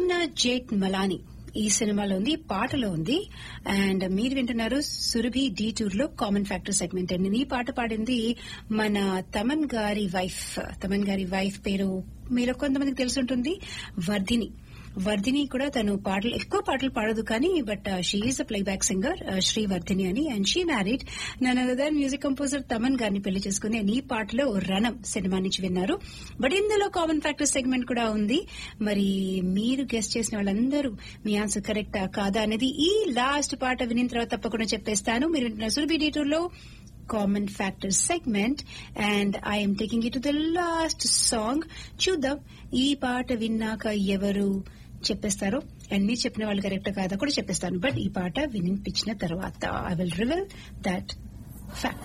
యమునా జేట్ మలాని ఈ సినిమాలో ఉంది ఈ పాటలో ఉంది అండ్ మీరు వింటున్నారు సురభి డీ టూర్ లో కామన్ ఫ్యాక్టర్ సెగ్మెంట్ అండి ఈ పాట పాడింది మన తమన్ గారి వైఫ్ తమన్ గారి వైఫ్ పేరు మీరు కొంతమందికి తెలుసుంటుంది వర్ధిని వర్ధిని కూడా తను పాటలు ఎక్కువ పాటలు పాడదు కానీ but she's a playback singer Sri Vardhini అని and she married another music composer Thaman గారిని పెళ్లి చేసుకుని అండ్ ఈ పాటలో రణం సినిమా నుంచి విన్నారు బట్ ఇందులో కామన్ ఫ్యాక్టర్ సెగ్మెంట్ కూడా ఉంది మరి మీరు గెస్ట్ చేసిన వాళ్ళందరూ మీ ఆన్సర్ కరెక్టా కాదా అనేది ఈ లాస్ట్ పాట వినిన తర్వాత తప్పకుండా చెప్పేస్తాను మీరు వింటున్న సురభి డీటూర్ లో common factor segment and I'm taking it to the last song చూద్దాం ఈ పాట విన్నాక ఎవరు చెప్పేస్తారో అన్ని చెప్పిన వాళ్ళు కరెక్ట్ కాదా కూడా చెప్పేస్తాను బట్ ఈ పాట వినిపించిన తర్వాత I will reveal that fact